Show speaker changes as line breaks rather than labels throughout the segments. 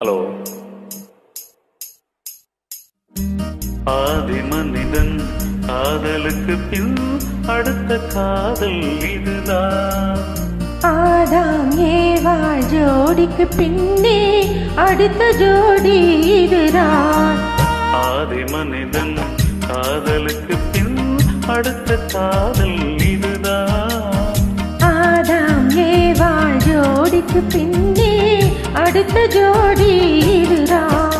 Hello ஆதி மனிதன் காதலுக்கு பின் அடுத்த காதல் இதுதான்
ஆதாம் ஏவாள் ஜோடிக்கு பின்னே அடுத்த ஜோடி இதுதான்
ஆதி மனிதன் காதலுக்கு பின் அடுத்த காதல் இதுதான்
ஆதாம் ஏவாள் ஜோடிக்கு பின்னே அடுத்த ஜோடி இதுதான்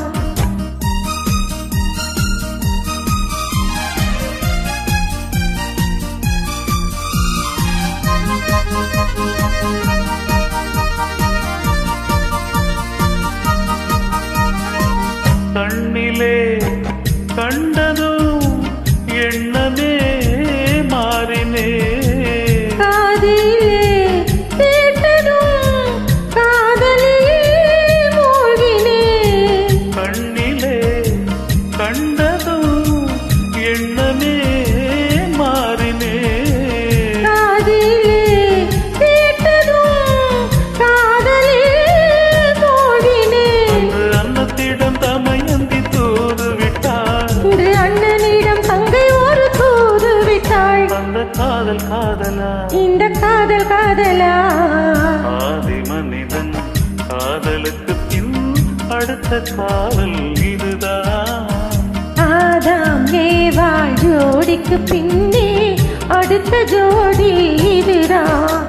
கண்ணிலே கண்டதும் எண்ணமே மாறினே
காதிலே கேட்டதும் காதலில் மூழ்கினேன்
கண்ணிலே கண்டதும் எண்ணமே மாறினே
காதிலே கேட்டதும் காதலில் மூழ்கினேன்
அன்று அன்னத்திடம் தமையந்தி தூது விட்டார்
இன்று அண்ணனிடம் தங்கை ஒரு தூது விட்டாள்
அந்த காதல் காதலா
இந்த காதல் காதலா
ஆதி மனிதன் காதலுக்கு பின் அடுத்த காதல் இதுதான்
ஆதாம் ஏவாள் ஜோடிக்கு பின்னே அடுத்த ஜோடி இதுதான்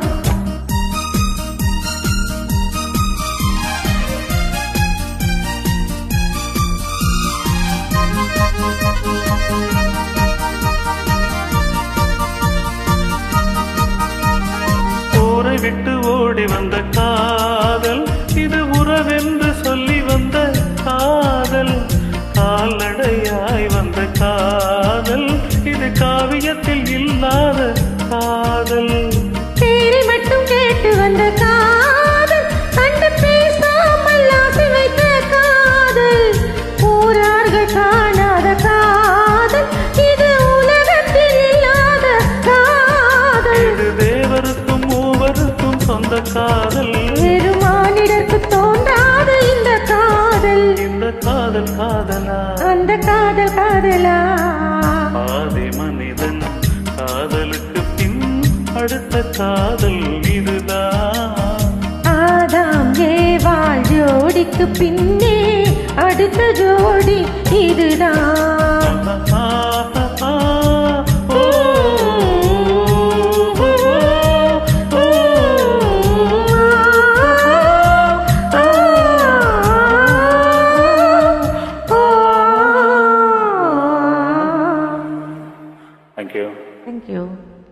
ஊரை விட்டு ஓடி வந்த காதல் இது உறவென்று சொல்லி வந்த காதல் கால்நடையாய் வந்த காதல் இது காவியத்தில் இல்லாத காதல்
பேரை மட்டும் கேட்டு வந்த காதல் கண்டு பேசாமல் ஆசை வைத்த காதல் ஊரார்கள் காணாத காதல் இது உலகத்தில் இல்லாத காதல்
இது தேவருக்கும் மூவருக்கும் சொந்த காதல்
வேறு மானிடருக்கு தோன்றாத இந்த காதல்
இந்த காதல் காதலா
அந்த காதல் காதலா
ஆதி மனிதன் காதலுக்கு பின் அடுத்த காதல் இதுதான்
ஆதாம் ஏவாள் ஜோடிக்கு பின்னே அடுத்த ஜோடி இதுதான்
Thank you.
Thank you.